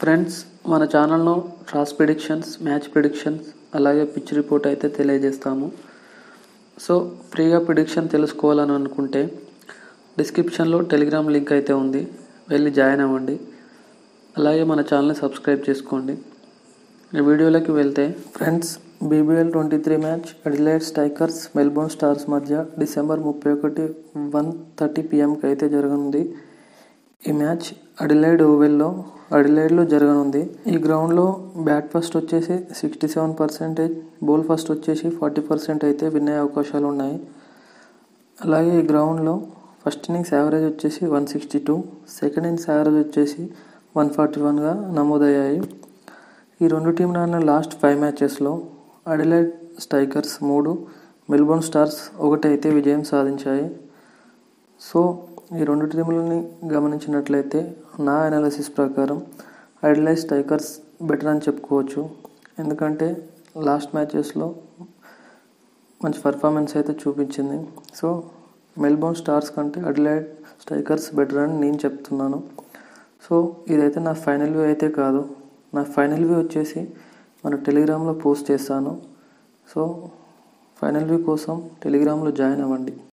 friends మన ఛానల్లో toss predictions match predictions అలాగే పిచ్ రిపోర్ట్ అయితే తెలియజేస్తాము సో ఫ్రీగా ప్రిడిక్షన్ తెలుసుకోవాలని అనుకుంటే డిస్క్రిప్షన్లో టెలిగ్రామ్ లింక్ అయితే ఉంది వెళ్ళి జాయిన్ అవ్వండి అలాగే మన ఛానల్ని సబ్స్క్రైబ్ చేసుకోండి ఈ వీడియోలోకి వెళ్తే friends BBL twenty three match Adelaide Strikers Melbourne Stars మధ్య డిసెంబర్ ముప్పై ఒకటి వన్ థర్టీ పిఎంకి అయితే జరగనుంది ఈ మ్యాచ్ అడిలైడ్ ఓవెల్లో అడిలైడ్లో జరగనుంది ఈ గ్రౌండ్లో బ్యాట్ ఫస్ట్ వచ్చేసి sixty seven percentage bowl first వచ్చేసి ఫార్టీ పర్సెంట్ అయితే విన్ అయ్యే అవకాశాలు ఉన్నాయి అలాగే ఈ గ్రౌండ్లో ఫస్ట్ ఇన్నింగ్స్ యావరేజ్ వచ్చేసి one sixty two second innings average వచ్చేసి వన్ ఫార్టీ వన్గా నమోదయ్యాయి ఈ రెండు టీంల ఆడిన లాస్ట్ ఫైవ్ మ్యాచెస్లో అడిలైడ్ స్ట్రైకర్స్ మూడు మెల్బోర్న్ స్టార్స్ ఒకటి అయితే విజయం సాధించాయి సో ఈ రెండు టీంలని గమనించినట్లయితే నా అనాలిసిస్ ప్రకారం అడిలైడ్ స్ట్రైకర్స్ బెటర్ అని చెప్పుకోవచ్చు ఎందుకంటే లాస్ట్ మ్యాచెస్లో మంచి పర్ఫార్మెన్స్ అయితే చూపించింది సో మెల్బోర్న్ స్టార్స్ కంటే అడిలైడ్ స్ట్రైకర్స్ బెటర్ అని నేను చెప్తున్నాను సో ఇదైతే నా ఫైనల్ వ్యూ అయితే కాదు నా ఫైనల్ వ్యూ వచ్చేసి మన టెలిగ్రామ్లో పోస్ట్ చేస్తాను సో ఫైనల్ వ్యూ కోసం టెలిగ్రామ్లో జాయిన్ అవ్వండి